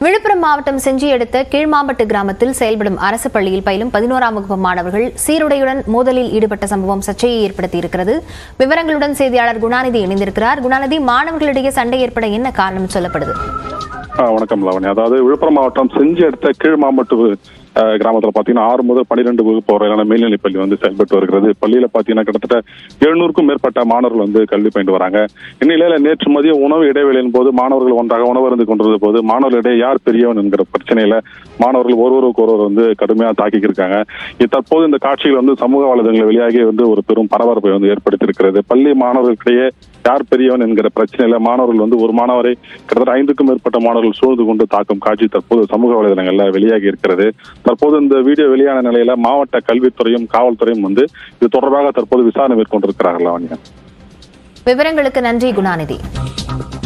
விழுப்புரம் மாவட்டம் செஞ்சி அடுத்த கீழ்மாம்பட்டு கிராமத்தில் செயல்படும் அரசு பள்ளியில் பயிலும் பதினோராம் வகுப்பு மாணவர்கள் சீருடையுடன் மோதலில் ஈடுபட்ட சம்பவம் சர்ச்சையை ஏற்படுத்தியிருக்கிறது விவரங்களுடன் செய்தியாளர் குணாநிதி இணைந்திருக்கிறார் குணாநிதி மாணவர்களிடையே சண்டை ஏற்பட என்ன காரணம் சொல்லப்படுது ஆ, வணக்கம் லாவணி அதாவது விழுப்புரம் மாவட்டம் செஞ்சி அடுத்த கீழ்மாம்பட்டு அஹ், கிராமத்துல பாத்தீங்கன்னா ஆறு முதல் பன்னிரெண்டு வகுப்பு வரையிலான மேல்நிலைப் பள்ளி வந்து செயல்பட்டு வருகிறது பள்ளியில பாத்தீங்கன்னா கிட்டத்தட்ட எழுநூறுக்கும் மேற்பட்ட மாணவர்கள் வந்து கல்வி பயின்று வராங்க இந்நிலையில நேற்று மதிய உணவு இடைவேளையின் போது மாணவர்கள் ஒன்றாக உணவு இருந்து கொண்டிருந்த போது மாணவர்களிடையே யார் பெரியவன் என்கிற பிரச்சனையில மாணவர்கள் ஒருவருக்கு ஒருவர் வந்து கடுமையா தாக்கியிருக்காங்க இது தற்போது இந்த காட்சிகள் வந்து சமூக வலைதளங்களில் வெளியாகி வந்து ஒரு பெரும் பரபரப்பை வந்து ஏற்படுத்தியிருக்கிறது பள்ளி மாணவர்களிடையே யார் பெரியவன் என்கிற பிரச்சனையில மாணவர்கள் வந்து ஒரு மாணவரை கிட்டத்தட்ட ஐந்துக்கும் மேற்பட்ட மாணவர்கள் சூழ்ந்து கொண்டு தாக்கும் காட்சி தற்போது சமூக வலைதளங்கள்ல வெளியாகி இருக்கிறது தற்போது இந்த வீடியோ வெளியான நிலையில மாவட்ட கல்வித்துறையும் காவல்துறையும் வந்து இது தொடர்பாக தற்போது விசாரணை மேற்கொண்டிருக்கிறார்கள் லாவண்யா விவரங்களுக்கு நன்றி குணாநிதி